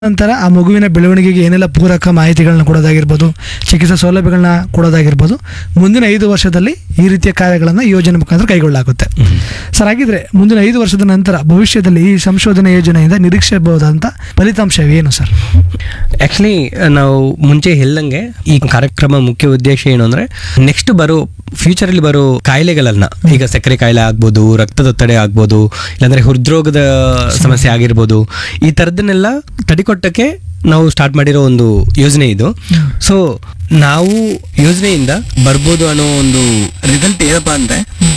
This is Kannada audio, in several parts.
ನಂತರ ಆ ಮಗುವಿನ ಬೆಳವಣಿಗೆಗೆ ಏನೆಲ್ಲ ಪೂರಕ ಮಾಹಿತಿಗಳನ್ನ ಕೊಡೋದಾಗಿರ್ಬೋದು ಚಿಕಿತ್ಸಾ ಸೌಲಭ್ಯಗಳನ್ನ ಕೊಡೋದಾಗಿರ್ಬೋದು ಮುಂದಿನ ಐದು ವರ್ಷದಲ್ಲಿ ಈ ರೀತಿಯ ಕಾರ್ಯಗಳನ್ನು ಯೋಜನೆ ಮುಖಾಂತರ ಕೈಗೊಳ್ಳಲಾಗುತ್ತೆ ಸರ್ ಹಾಗಿದ್ರೆ ಮುಂದಿನ ಐದು ವರ್ಷದ ನಂತರ ಭವಿಷ್ಯದಲ್ಲಿ ಈ ಸಂಶೋಧನೆ ಯೋಜನೆಯಿಂದ ನಿರೀಕ್ಷಿಸಬಹುದಂತ ಫಲಿತಾಂಶ ಏನು ಸರ್ ಆಕ್ಚುಲಿ ನಾವು ಮುಂಚೆ ಹೇಳ್ದಂಗೆ ಈ ಕಾರ್ಯಕ್ರಮ ಮುಖ್ಯ ಉದ್ದೇಶ ಏನು ಅಂದ್ರೆ ನೆಕ್ಸ್ಟ್ ಬರೋ ಫ್ಯೂಚರ್ ಅಲ್ಲಿ ಬರೋ ಕಾಯಿಲೆಗಳನ್ನ ಈಗ ಸಕ್ಕರೆ ಕಾಯಿಲೆ ಆಗ್ಬೋದು ರಕ್ತದೊತ್ತಡ ಆಗ್ಬೋದು ಇಲ್ಲಾಂದ್ರೆ ಹೃದ್ರೋಗದ ಸಮಸ್ಯೆ ಆಗಿರ್ಬೋದು ಈ ಥರದನ್ನೆಲ್ಲ ತಡೆಕೊಟ್ಟಕ್ಕೆ ನಾವು ಸ್ಟಾರ್ಟ್ ಮಾಡಿರೋ ಒಂದು ಯೋಜನೆ ಇದು ಸೊ ನಾವು ಯೋಜನೆಯಿಂದ ಬರ್ಬೋದು ಅನ್ನೋ ಒಂದು ರಿಸಲ್ಟ್ ಏನಪ್ಪಾ ಅಂದ್ರೆ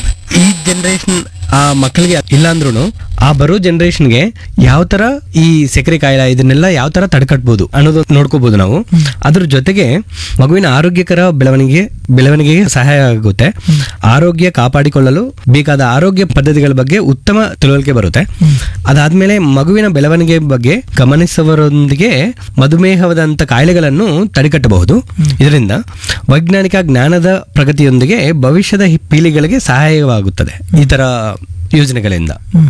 ಈ ಜನರೇಷನ್ ಆ ಮಕ್ಕಳಿಗೆ ಇಲ್ಲ ಅಂದ್ರೂ ಆ ಬರೋ ಜನರೇಷನ್ಗೆ ಯಾವ ತರ ಈ ಸಕ್ಕರೆ ಕಾಯಿಲೆ ಇದನ್ನೆಲ್ಲ ಯಾವ ತರ ತಡೆಗಟ್ಬೋದು ಅನ್ನೋದು ನೋಡ್ಕೋಬಹುದು ನಾವು ಅದ್ರ ಜೊತೆಗೆ ಮಗುವಿನ ಆರೋಗ್ಯಕರ ಬೆಳವಣಿಗೆ ಬೆಳವಣಿಗೆಗೆ ಸಹಾಯ ಆಗುತ್ತೆ ಆರೋಗ್ಯ ಕಾಪಾಡಿಕೊಳ್ಳಲು ಬೇಕಾದ ಆರೋಗ್ಯ ಪದ್ಧತಿಗಳ ಬಗ್ಗೆ ಉತ್ತಮ ತಿಳುವಳಿಕೆ ಬರುತ್ತೆ ಅದಾದ್ಮೇಲೆ ಮಗುವಿನ ಬೆಳವಣಿಗೆ ಬಗ್ಗೆ ಗಮನಿಸುವರೊಂದಿಗೆ ಮಧುಮೇಹವಾದಂಥ ಕಾಯಿಲೆಗಳನ್ನು ತಡೆಗಟ್ಟಬಹುದು ಇದರಿಂದ ವೈಜ್ಞಾನಿಕ ಜ್ಞಾನದ ಪ್ರಗತಿಯೊಂದಿಗೆ ಭವಿಷ್ಯದ ಹಿ- ಪೀಳಿಗೆಗಳಿಗೆ ಸಹಾಯವಾಗುತ್ತದೆ ಈ ತರ ಯೋಜನೆಗಳಿಂದ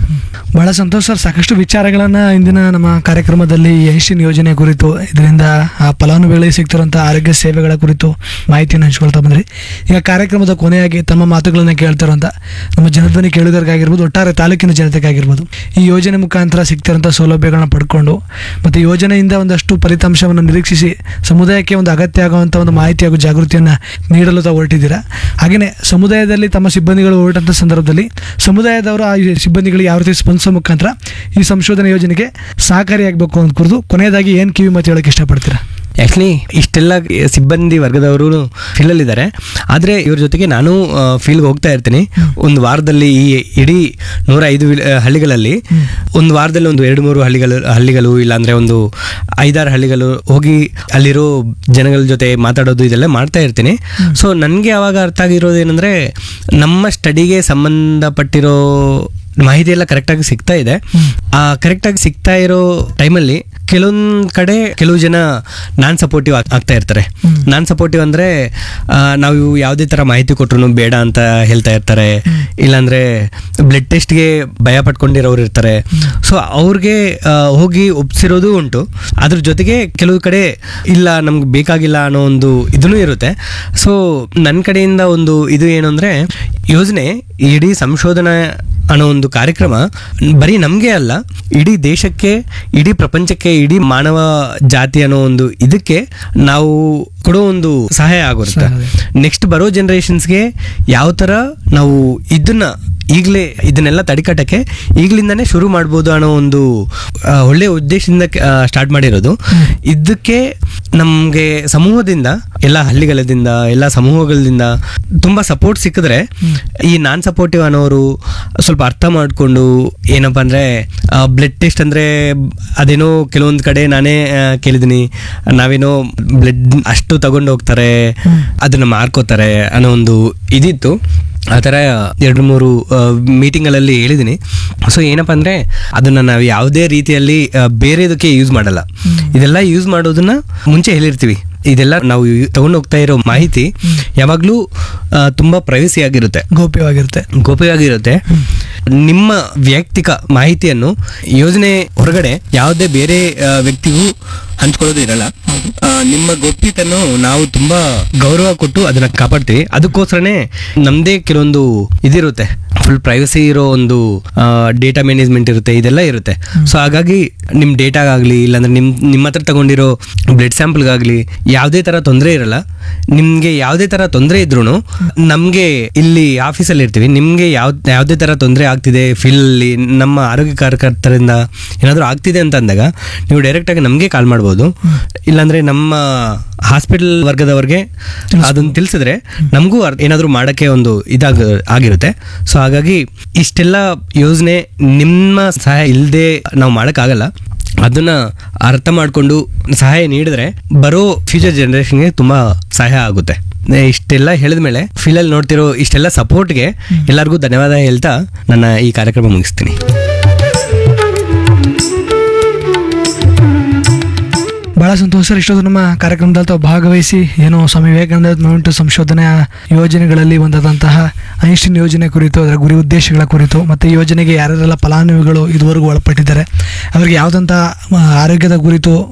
ಬಹಳ ಸಂತೋಷ ಸರ್ ಸಾಕಷ್ಟು ವಿಚಾರಗಳನ್ನ ಇಂದಿನ ನಮ್ಮ ಕಾರ್ಯಕ್ರಮದಲ್ಲಿ ಎನ್ಶಿನ್ ಯೋಜನೆ ಕುರಿತು ಇದರಿಂದ ಆ ಫಲಾನುಭವಿಗಳಿಗೆ ಸಿಗ್ತಿರುವಂತಹ ಆರೋಗ್ಯ ಸೇವೆಗಳ ಕುರಿತು ಮಾಹಿತಿಯನ್ನು ಹಂಚ್ಕೊಳ್ತಾ ಬಂದ್ರಿ ಈಗ ಕಾರ್ಯಕ್ರಮದ ಕೊನೆಯಾಗಿ ತಮ್ಮ ಮಾತುಗಳನ್ನ ಕೇಳ್ತಿರುವಂತ ನಮ್ಮ ಜನಧ್ವನಿ ಕೇಳುಗರಿಗಾಗಿರ್ಬೋದು ಒಟ್ಟಾರೆ ತಾಲೂಕಿನ ಜನತೆಗಾಗಿರ್ಬೋದು ಈ ಯೋಜನೆ ಮುಖಾಂತರ ಸಿಗ್ತಿರುವಂಥ ಸೌಲಭ್ಯಗಳನ್ನ ಪಡ್ಕೊಂಡು ಮತ್ತು ಯೋಜನೆಯಿಂದ ಒಂದಷ್ಟು ಫಲಿತಾಂಶವನ್ನು ನಿರೀಕ್ಷಿಸಿ ಸಮುದಾಯಕ್ಕೆ ಒಂದು ಅಗತ್ಯ ಆಗುವಂಥ ಒಂದು ಮಾಹಿತಿ ಹಾಗೂ ಜಾಗೃತಿಯನ್ನು ನೀಡಲು ತಾವು ಹೊರಟಿದ್ದೀರಾ ಹಾಗೆಯೇ ಸಮುದಾಯದಲ್ಲಿ ತಮ್ಮ ಸಿಬ್ಬಂದಿಗಳು ಹೊರಟಂಥ ಸಂದರ್ಭದಲ್ಲಿ ಸಮುದಾಯದವರು ಆ ಸಿಬ್ಬಂದಿಗಳಿಗೆ ಯಾವ ರೀತಿ ಸ್ಪಂದಿಸೋ ಮುಖಾಂತರ ಈ ಸಂಶೋಧನೆ ಯೋಜನೆಗೆ ಸಹಕಾರಿಯಾಗಬೇಕು ಅಂತ ಕುರಿತು ಕೊನೆಯದಾಗಿ ಏನು ಕಿವಿ ಮಾತು ಹೇಳಕ್ಕೆ ಇಷ್ಟಪಡ್ತೀರಾ ಆ್ಯಕ್ಚುಲಿ ಇಷ್ಟೆಲ್ಲ ಸಿಬ್ಬಂದಿ ವರ್ಗದವರು ಫೀಲ್ಡಲ್ಲಿದ್ದಾರೆ ಆದರೆ ಇವ್ರ ಜೊತೆಗೆ ನಾನು ಫೀಲ್ಡ್ಗೆ ಹೋಗ್ತಾ ಇರ್ತೀನಿ ಒಂದು ವಾರದಲ್ಲಿ ಈ ಇಡೀ ನೂರ ಐದು ವಿಲ್- ಆ, ಹಳ್ಳಿಗಳಲ್ಲಿ ಒಂದು ವಾರದಲ್ಲಿ ಒಂದು ಎರಡು ಮೂರು ಹಳ್ಳಿಗಳು ಹಳ್ಳಿಗಳು ಇಲ್ಲಾಂದರೆ ಒಂದು ಐದಾರು ಹಳ್ಳಿಗಳು ಹೋಗಿ ಅಲ್ಲಿರೋ ಜನಗಳ ಜೊತೆ ಮಾತಾಡೋದು ಇದೆಲ್ಲ ಮಾಡ್ತಾ ಇರ್ತೀನಿ ಸೊ ನನಗೆ ಅವಾಗ ಅರ್ಥ ಆಗಿರೋದು ಏನಂದರೆ ನಮ್ಮ ಸ್ಟಡಿಗೆ ಸಂಬಂಧಪಟ್ಟಿರೋ ಮಾಹಿತಿ ಎಲ್ಲ ಕರೆಕ್ಟಾಗಿ ಸಿಗ್ತಾ ಇದೆ ಆ ಕರೆಕ್ಟಾಗಿ ಸಿಗ್ತಾ ಇರೋ ಟೈಮಲ್ಲಿ ಕೆಲವೊಂದು ಕಡೆ ಕೆಲವು ಜನ ನಾನ್ ಸಪೋರ್ಟಿವ್ ಆಗ್ತಾ ಇರ್ತಾರೆ ನಾನ್ ಸಪೋರ್ಟಿವ್ ಅಂದರೆ ನಾವು ಯಾವುದೇ ಥರ ಮಾಹಿತಿ ಕೊಟ್ರು ಬೇಡ ಅಂತ ಹೇಳ್ತಾ ಇರ್ತಾರೆ ಇಲ್ಲಾಂದರೆ ಬ್ಲಡ್ ಟೆಸ್ಟ್ಗೆ ಭಯ ಪಟ್ಕೊಂಡಿರೋರು ಇರ್ತಾರೆ ಸೊ ಅವ್ರಿಗೆ ಆ, ಹೋಗಿ ಒಪ್ಸಿರೋದು ಉಂಟು ಅದ್ರ ಜೊತೆಗೆ ಕೆಲವು ಕಡೆ ಇಲ್ಲ ನಮ್ಗೆ ಬೇಕಾಗಿಲ್ಲ ಅನ್ನೋ ಒಂದು ಇದೂ ಇರುತ್ತೆ ಸೊ ನನ್ನ ಕಡೆಯಿಂದ ಒಂದು ಇದು ಏನು ಅಂದರೆ ಯೋಜನೆ ಇಡೀ ಸಂಶೋಧನಾ ಅನ್ನೋ ಒಂದು ಕಾರ್ಯಕ್ರಮ ಬರೀ ನಮಗೆ ಅಲ್ಲ ಇಡೀ ದೇಶಕ್ಕೆ ಇಡೀ ಪ್ರಪಂಚಕ್ಕೆ ಇಡೀ ಮಾನವ ಜಾತಿ ಅನ್ನೋ ಒಂದು ಇದಕ್ಕೆ ನಾವು ಕೊಡೋ ಒಂದು ಸಹಾಯ ಆಗುತ್ತೆ ನೆಕ್ಸ್ಟ್ ಬರೋ ಜನರೇಷನ್ಸ್ಗೆ ಯಾವ ಥರ ನಾವು ಇದನ್ನ ಈಗಲೇ ಇದನ್ನೆಲ್ಲ ತಡೆಗಟ್ಟಕ್ಕೆ ಈಗಲಿಂದನೇ ಶುರು ಮಾಡ್ಬೋದು ಅನ್ನೋ ಒಂದು ಆ, ಒಳ್ಳೆಯ ಉದ್ದೇಶದಿಂದ ಸ್ಟಾರ್ಟ್ ಮಾಡಿರೋದು ಇದಕ್ಕೆ ನಮಗೆ ಸಮೂಹದಿಂದ ಎಲ್ಲ ಹಳ್ಳಿಗಳದಿಂದ ಎಲ್ಲ ಸಮೂಹಗಳಿಂದ ತುಂಬ ಸಪೋರ್ಟ್ ಸಿಕ್ಕಿದ್ರೆ ಈ ನಾನ್ ಸಪೋರ್ಟಿವ್ ಅನ್ನೋರು ಸ್ವಲ್ಪ ಅರ್ಥ ಮಾಡಿಕೊಂಡು ಏನಪ್ಪ ಅಂದರೆ ಬ್ಲಡ್ ಟೆಸ್ಟ್ ಅಂದರೆ ಅದೇನೋ ಕೆಲವೊಂದು ಕಡೆ ನಾನೇ ಆ, ಕೇಳಿದ್ದೀನಿ ನಾವೇನೋ ಬ್ಲಡ್ ಅಷ್ಟು ತಗೊಂಡು ಹೋಗ್ತಾರೆ ಅದನ್ನು ಮಾರ್ಕೋತಾರೆ ಅನ್ನೋ ಒಂದು ಇದಿತ್ತು ಆ ಥರ ಎರಡು ಮೂರು ಮೀಟಿಂಗ್ಗಳಲ್ಲಿ ಹೇಳಿದ್ದೀನಿ ಸೊ ಏನಪ್ಪ ಅಂದರೆ ಅದನ್ನು ನಾವು ಯಾವುದೇ ರೀತಿಯಲ್ಲಿ ಆ, ಬೇರೆದಕ್ಕೆ ಯೂಸ್ ಮಾಡಲ್ಲ ಇದೆಲ್ಲ ಯೂಸ್ ಮಾಡೋದನ್ನ ಮುಂಚೆ ಹೇಳಿರ್ತೀವಿ ಇದೆಲ್ಲ ನಾವು ತಗೊಂಡು ಹೋಗ್ತಾ ಇರೋ ಮಾಹಿತಿ ಯಾವಾಗಲೂ ತುಂಬ ಪ್ರೈವಸಿ ಆಗಿರುತ್ತೆ ಗೌಪ್ಯವಾಗಿರುತ್ತೆ ಗೋಪ್ಯವಾಗಿರುತ್ತೆ ನಿಮ್ಮ ವೈಯಕ್ತಿಕ ಮಾಹಿತಿಯನ್ನು ಯೋಜನೆ ಹೊರಗಡೆ ಯಾವುದೇ ಬೇರೆ ಆ, ವ್ಯಕ್ತಿಗೂ ಹಂಚ್ಕೊಳ್ಳೋದು ಇರಲ್ಲ ಆ, ನಿಮ್ಮ ಗೊಪ್ಪಿತನ್ನು ನಾವು ತುಂಬಾ ಗೌರವ ಕೊಟ್ಟು ಅದನ್ನ ಕಾಪಾಡ್ತೀವಿ ಅದಕ್ಕೋಸ್ಕರನೇ ನಮ್ದೇ ಕೆಲವೊಂದು ಇದಿರುತ್ತೆ ಫುಲ್ ಪ್ರೈವಸಿ ಇರೋ ಒಂದು ಡೇಟಾ ಮ್ಯಾನೇಜ್ಮೆಂಟ್ ಇರುತ್ತೆ ಇದೆಲ್ಲ ಇರುತ್ತೆ ಸೊ ಹಾಗಾಗಿ ನಿಮ್ಮ ಡೇಟಾಗಾಗಲಿ ಇಲ್ಲಾಂದ್ರೆ ನಿಮ್ಮ ನಿಮ್ಮ ಹತ್ರ ತಗೊಂಡಿರೋ ಬ್ಲಡ್ ಸ್ಯಾಂಪಲ್ಗಾಗಲಿ ಯಾವುದೇ ಥರ ತೊಂದರೆ ಇರಲ್ಲ ನಿಮಗೆ ಯಾವುದೇ ಥರ ತೊಂದರೆ ಇದ್ರೂ ನಮಗೆ ಇಲ್ಲಿ ಆಫೀಸಲ್ಲಿ ಇರ್ತೀವಿ ನಿಮಗೆ ಯಾವ ಯಾವುದೇ ಥರ ತೊಂದರೆ ಆಗ್ತಿದೆ ಫೀಲ್ಡಲ್ಲಿ ನಮ್ಮ ಆರೋಗ್ಯ ಕಾರ್ಯಕರ್ತರಿಂದ ಏನಾದರೂ ಆಗ್ತಿದೆ ಅಂತ ಅಂದಾಗ ನೀವು ಡೈರೆಕ್ಟಾಗಿ ನಮಗೆ ಕಾಲ್ ಮಾಡ್ಬೋದು ಇಲ್ಲಾಂದರೆ ನಮ್ಮ ಹಾಸ್ಪಿಟಲ್ ವರ್ಗದವ್ರಿಗೆ ಅದನ್ನು ತಿಳಿಸಿದ್ರೆ ನಮಗೂ ಏನಾದರೂ ಮಾಡೋಕ್ಕೆ ಒಂದು ಇದಾಗ ಆಗಿರುತ್ತೆ ಸೊ ಹಾಗಾಗಿ ಇಷ್ಟೆಲ್ಲ ಯೋಜನೆ ನಿಮ್ಮ ಸಹಾಯ ಇಲ್ಲದೆ ನಾವು ಮಾಡೋಕ್ಕಾಗಲ್ಲ ಅದನ್ನ ಅರ್ಥ ಮಾಡಿಕೊಂಡು ಸಹಾಯ ನೀಡಿದ್ರೆ ಬರೋ ಫ್ಯೂಚರ್ ಜನರೇಷನ್ಗೆ ತುಂಬಾ ಸಹಾಯ ಆಗುತ್ತೆ ನೆ- ಇಷ್ಟೆಲ್ಲ ಹೇಳಿದ ಮೇಲೆ ಫೀಲಲ್ಲಿ ನೋಡ್ತಿರೋ ಇಷ್ಟೆಲ್ಲ ಸಪೋರ್ಟ್ಗೆ ಎಲ್ಲರಿಗೂ ಧನ್ಯವಾದ ಹೇಳ್ತಾ ನನ್ನ ಈ ಕಾರ್ಯಕ್ರಮ ಮುಗಿಸ್ತೀನಿ ಬಹಳ ಸಂತೋಷ ಸರ್ ಇಷ್ಟೊಂದು ನಮ್ಮ ಕಾರ್ಯಕ್ರಮದಲ್ಲಿ ತಾವು ಭಾಗವಹಿಸಿ ಏನೋ ಸ್ವಾಮಿ ವಿವೇಕಾನಂದ ಮೂಮೆಂಟ್ ಸಂಶೋಧನೆಯ ಯೋಜನೆಗಳಲ್ಲಿ ಒಂದಾದಂತಹ ಐನ್ಸ್ಟೀನ್ ಯೋಜನೆ ಕುರಿತು ಅದರ ಗುರಿ ಉದ್ದೇಶಗಳ ಕುರಿತು ಮತ್ತು ಈ ಯೋಜನೆಗೆ ಯಾರ್ಯಾರೆಲ್ಲ ಫಲಾನುಭವಿಗಳು ಇದುವರೆಗೂ ಒಳಪಟ್ಟಿದ್ದಾರೆ ಅವರಿಗೆ ಯಾವುದಂಥ ಆರೋಗ್ಯದ ಕುರಿತು